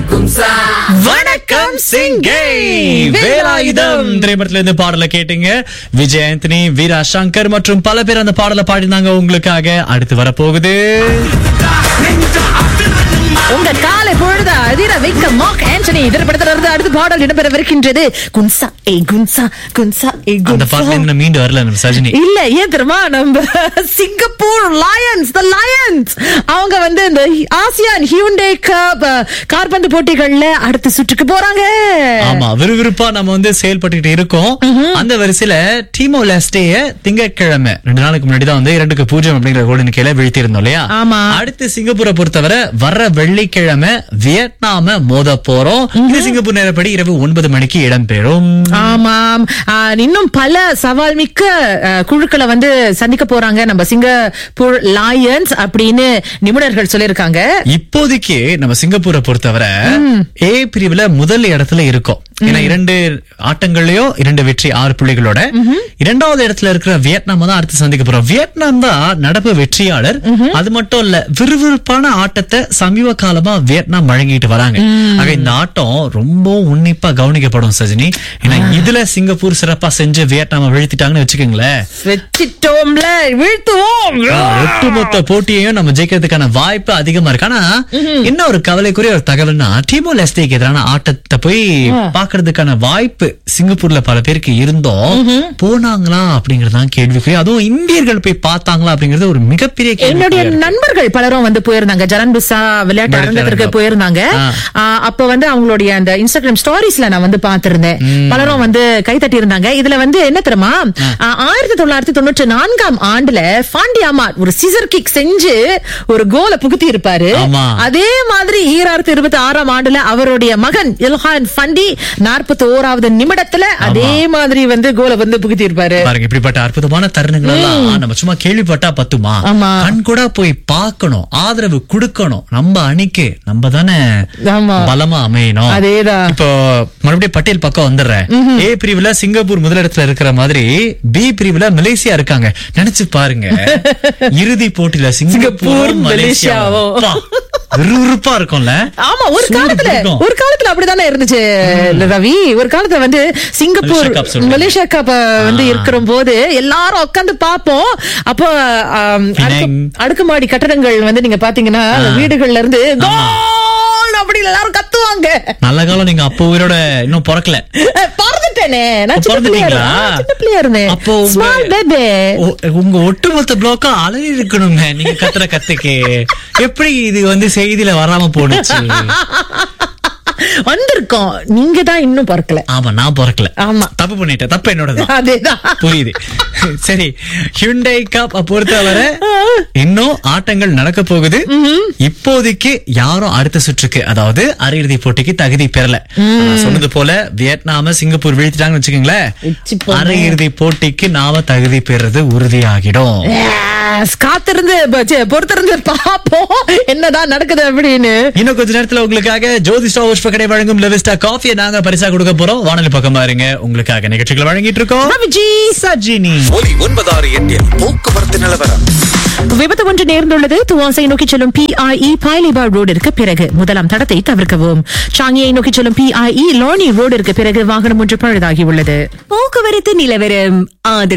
வணக்கம் சிங்கை வேலாயுதம் திரைப்படத்துல இருந்து பாடல கேட்டீங்க விஜய் ஆண்டனி வீரா சங்கர் மற்றும் பல பேர் அந்த பாடல பாடினாங்க உங்களுக்காக அடுத்து வரப்போகுது உங்க காலை பொழுது அதிர வைக்க மார்க் ஆண்டனி திரைப்படத்திலிருந்து அடுத்த பாடல் இடம்பெறவிருக்கின்றது குன்சா ஏ குன்சா குன்சா ஏ அந்த குன்சா பாட்டுல இருந்து மீண்டு வரல நம்ம சஜினி இல்ல ஏன் தெரியுமா நம்ம சிங்கப்பூர் லயன்ஸ் த லயன்ஸ் அவங்க வந்து இந்த ஆசியான் ஹியூண்டே கப் கார்பந்து போட்டிகள்ல அடுத்த சுற்றுக்கு போறாங்க ஆமா விறுவிறுப்பா நம்ம வந்து செயல்பட்டுக்கிட்டு இருக்கோம் அந்த வரிசையில டீமோ லெஸ்டேய திங்கட்கிழமை ரெண்டு நாளுக்கு முன்னாடி தான் வந்து இரண்டுக்கு பூஜ்ஜியம் அப்படிங்கிற கோல்டன் கீழே வீழ்த்தி இருந்தோம் இல்லையா ஆமா. அடுத்து சிங்கப்பூரை பொறுத்தவரை வர்ற வெள்ளிக்கிழமை வியட்நாம மோத போறோம் இது சிங்கப்பூர் நேரப்படி இரவு ஒன்பது மணிக்கு இடம்பெறும் ஆமாம் ஆ, இன்னும் பல சவால் மிக்க ஆ, குழுக்களை வந்து சந்திக்க போறாங்க நம்ம சிங்கப்பூர் லயன்ஸ் அப்படின்னு நிபுணர்கள் சொல்லியிருக்காங்க இப்போதைக்கு நம்ம சிங்கப்பூரை பொறுத்தவரை ஏ பிரிவுல முதல் இடத்துல இருக்கோம் ஏன்னா இரண்டு ஆட்டங்கள்லயும் இரண்டு வெற்றி ஆறு புள்ளிகளோட இரண்டாவது இடத்துல இருக்கிற வியட்நாம் தான் அடுத்து சந்திக்க போறோம் வியட்நாம் தான் நடப்பு வெற்றியாளர் அது மட்டும் இல்ல விறுவிறுப்பான ஆட்டத்தை சமீப காலமா வியட்நாம் வழங்கிட்டு வராங்க ஆக இந்த ஆட்டம் ரொம்ப உன்னிப்பா கவனிக்கப்படும் சஜினி ஏன்னா இதுல சிங்கப்பூர் சிறப்பா செஞ்சு வியட்நாம வீழ்த்திட்டாங்கன்னு வச்சுக்கோங்களேன் வெச்சிட்டோம்ல வீழ்த்துவோம் ஒட்டுமொத்த போட்டியையும் நம்ம ஜெயிக்கிறதுக்கான வாய்ப்பு அதிகமா இருக்கு ஆனா என்ன ஒரு கவலைக்குரிய ஒரு தகவல்னா டீமோ லெஸ்டேக்கு எதிரான ஆட்டத்தை போய் பாக்குறதுக்கான வாய்ப்பு சிங்கப்பூர்ல பல பேருக்கு இருந்தோம் போனாங்களா அப்படிங்கறதுதான் கேள்விக்குரிய அதுவும் இந்தியர்கள் போய் பார்த்தாங்களா அப்படிங்கறது ஒரு மிகப்பெரிய என்னுடைய கேள்வி நண்பர்கள் பலரும் வந்து போயிருந்தாங்க ஜரன் பிசா விளையாட்டு விளையாட்டு அரங்கத்திற்கு அரங்கம். போயிருந்தாங்க ஆ. ஆ, அப்ப வந்து அவங்களுடைய அந்த இன்ஸ்டாகிராம் ஸ்டோரிஸ்ல நான் வந்து பாத்திருந்தேன் பலரும் வந்து கைத்தட்டி இருந்தாங்க இதுல வந்து என்ன தெரியுமா ஆ, ஆயிரத்தி தொள்ளாயிரத்தி தொண்ணூற்றி நான்காம் ஆண்டுல பாண்டியாமா ஒரு சிசர் கிக் செஞ்சு ஒரு கோலை புகுத்தி இருப்பாரு ஆமா. அதே மாதிரி ஈராயிரத்தி இருபத்தி ஆறாம் ஆண்டுல அவருடைய மகன் இல்ஹான் ஃபண்டி நாற்பத்தி ஓராவது நிமிடத்துல அதே மாதிரி வந்து கோலை வந்து புகுத்தி இருப்பாரு பாருங்க இப்படிப்பட்ட அற்புதமான தருணங்கள் எல்லாம் நம்ம சும்மா கேள்விப்பட்டா பத்துமா ஆமா. கண் கூட போய் பார்க்கணும் ஆதரவு கொடுக்கணும் நம்ம அணிக்கு நம்ம தானே ஆமா. பலமா அமையணும் அதேதான். இப்போ மறுபடியும் பட்டியல் பக்கம் வந்துடுறேன் ஏ பிரிவுல சிங்கப்பூர் முதலிடத்துல இருக்கிற மாதிரி பி பிரிவுல மலேசியா இருக்காங்க நினைச்சு பாருங்க இறுதி போட்டியில சிங்கப்பூர் சிங்கப்பூர், மலேசியாவும் மலேசியாவும். அப்பா, விறுவிறுப்பா இருக்கும்ல ஆமா ஒரு சூடு காலத்துல பிடிக்கும். ஒரு காலத்துல அப்படிதானே இருந்துச்சு ரவி ஒரு காலத்துல வந்து சிங்கப்பூர் மலேசியா கப் சொல்றீங்க. மலேசியா கப் வந்து ஆ. இருக்கிற போது எல்லாரும் உட்கார்ந்து பாப்போம் அப்போ ஆம், அடுக்கு- பினாங். அடுக்குமாடி கட்டடங்கள் வந்து நீங்க பாத்தீங்கன்னா வீடுகள்ல இருந்து கோல் அப்படி எல்லாரும் கத்துவாங்க நல்ல காலம் நீங்க அப்போ உயிரோட இன்னும் பிறக்கல பறந்துட்டேனே நான் ஓ, சின்ன பிள்ளையா பிறந்துட்டீங்களா? இருந்தேன். சின்ன பிள்ளையா இருந்தேன் அப்போ உங்க- ஸ்மால் பேபி ஓ, உங்க ஒட்டுமொத்த பிளாக்கும் அலறி இருக்கணுங்க நீங்க கத்துற கத்துக்கு எப்படி இது வந்து செய்தியில வராம போனுச்சு வந்திருக்கோம் நீங்க தான் இன்னும் பிறக்கல ஆமா நான் பிறக்கல ஆமா. தப்பு பண்ணிட்டேன் தப்பு என்னோட அதேதான் புரியுது சரி ஹியூண்டை கப் பொறுத்தவரை இன்னும் ஆட்டங்கள் நடக்க போகுது இப்போதைக்கு யாரும் அடுத்த சுற்றுக்கு அதாவது அரையிறுதி போட்டிக்கு தகுதி பெறல நான் சொன்னது போல வியட்நாம சிங்கப்பூர் வீழ்த்திட்டாங்கன்னு வச்சுக்கோங்களேன் உச்சி போங்க. அரையிறுதி போட்டிக்கு நாம தகுதி பெறது உறுதியாகிடும் Yes, காத்திருந்து ப- ச்சே, பொறுத்திருந்து பாப்போம் என்னதான் நடக்குது அப்படின்னு இன்னும் கொஞ்ச நேரத்துல உங்களுக்காக ஜோதி ஸ்டா புஷ்பக்கடை வழங்கும் லெவிஸ்டா காஃபியை நாங்க பரிசா கொடுக்க போறோம் வானொலி பக்கம் பாருங்க உங்களுக்காக நிகழ்ச்சிகளை வழங்கிட்டு இருக்கோம் ரவிஜி சஜினி ஒலி ஒன்பதாறு எட்டில் போக்குவரத்து நிலவரம் விபத்து ஒன்று நேர்ந்துள்ளது துவாசை நோக்கி செல்லும் பிஐஇ பாய்லிபா ரோடிற்கு பிறகு முதலாம் தடத்தை தவிர்க்கவும் சாங்கியை நோக்கி செல்லும் பிஐஇ லோனி ரோடிற்கு பிறகு வாகனம் ஒன்று பழுதாகி உள்ளது போக்குவரத்து நிலவரம் ஆதரவு